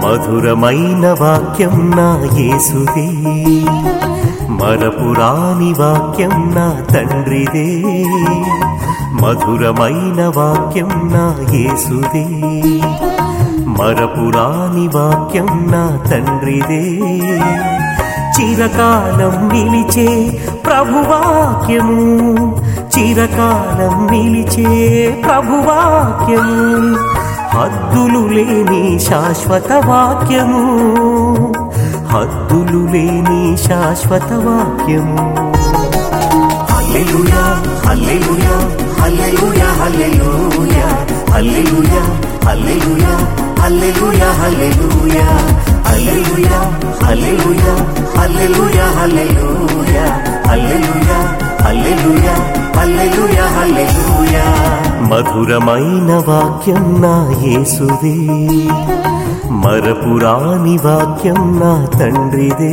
మధురమైన వాక్యం నా యేసుదే మరపురాని వాక్యం నా తండ్రిదే మధురమైన వాక్యం నా యేసుదే మరపురాని వాక్యం నా తండ్రిదే చిరకాలం నిలిచే ప్రభువాక్యము చిరకాలం నిలిచే ప్రభువాక్యము హద్దులు లేని శాశ్వత వాక్యము హద్దులు లేని శాశ్వత వాక్యము హల్లెలూయా హల్లెలూయా హల్లెలూయా హల్లెలూయా హల్లెలూయా హల్లెలూయా హల్లెలూయా హల్లెలూయా హల్లెలూయా హల్లెలూయా హల్లెలూయా హల్లెలూయా హల్లెలూయా హల్లెలూయా హల్లెలూయా హల్లెలూయా మధురమైన వాక్యం నా యేసుదే మరపురాని వాక్యం నా తండ్రిదే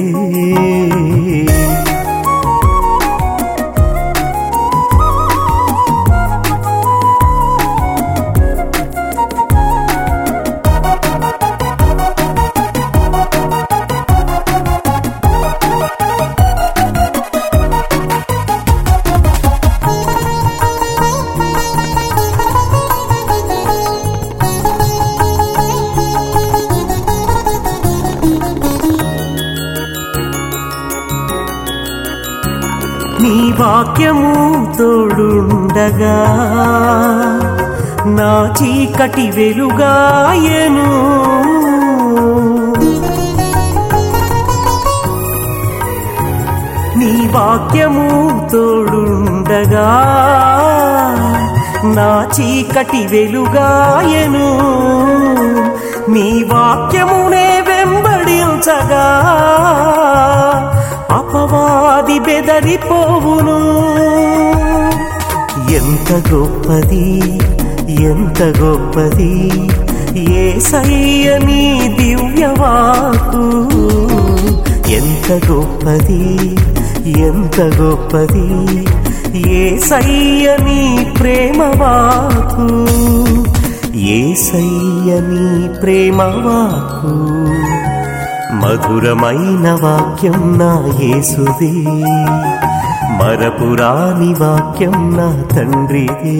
నీ వాక్యము తోడుండగా నా చీకటి వెలుగాయను నీ వాక్యము తోడుండగా నా చీకటి వెలుగాయను నీ వాక్యమునే వెంబడించగా అపవాది బెదరిపోవును ఎంత గొప్పది ఎంత గొప్పది ఏ నీ దివ్యవాకు ఎంత గొప్పది ఎంత గొప్పది ఏ నీ ప్రేమవాకు ఏ నీ ప్రేమవాకు మధురమైన వాక్యం నా యేసుదే మరపురాని వాక్యం నా తండ్రిదే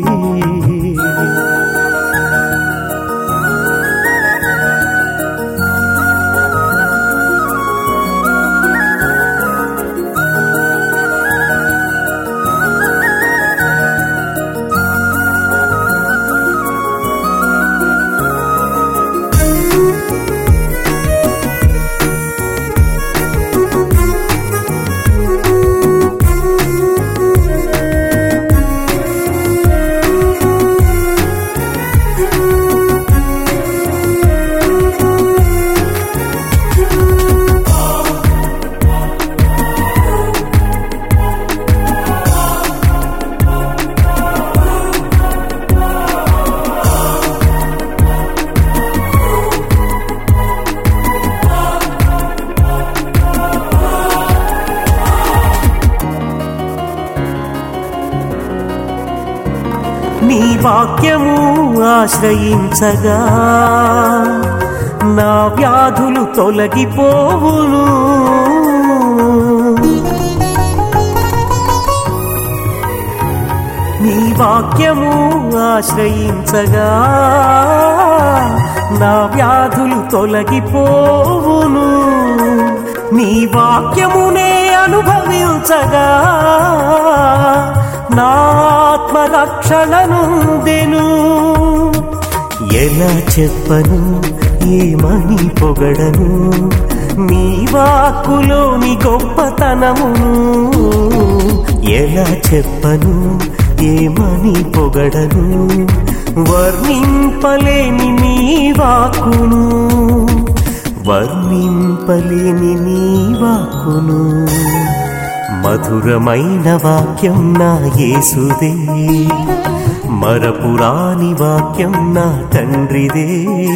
నీ వాక్యము ఆశ్రయించగా నా వ్యాధులు తొలగిపోవును నీ వాక్యము ఆశ్రయించగా నా వ్యాధులు తొలగిపోవును నీ వాక్యమునే అనుభవించగా నా ఆత్మరక్షణనుందెను ఎలా చెప్పను ఏమని పొగడను నీ వాక్కులోని గొప్పతనమును ఎలా చెప్పను ఏమని పొగడను వర్ణింపలేని నీ వాక్కును వర్ణింపలేని నీ వాక్కును మధురమైన వాక్యం నా యేసుదే మరపురాని వాక్యం నా తండ్రిదే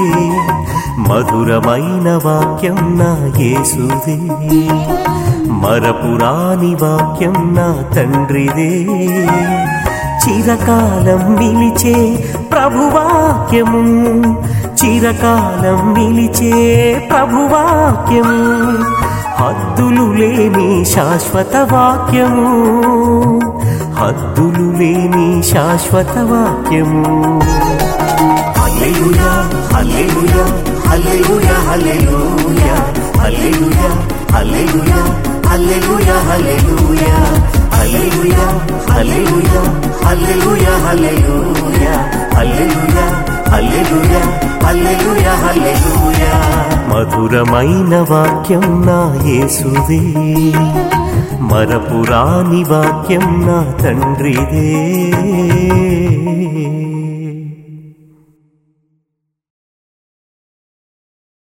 మధురమైన వాక్యం నా యేసుదే మరపురాని వాక్యం నా తండ్రిదే చిరకాలం నిలిచే ప్రభువాక్యము చిరకాలం నిలిచే ప్రభువాక్యము హద్దులు లేని శాశ్వత వాక్యము హద్దులు లేని శాశ్వత వాక్యము హల్లెలూయా హల్లెలూయా హల్లెలూయా హల్లెలూయా హల్లెలూయా హల్లెలూయా హల్లెలూయా హల్లెలూయా హల్లెలూయా హల్లెలూయా హల్లెలూయా హల్లెలూయా హల్లెలూయా హల్లెలూయా హల్లెలూయా హల్లెలూయా మధురమైన వాక్యం నా యేసుదే మరపురాని వాక్యం నా తండ్రిదే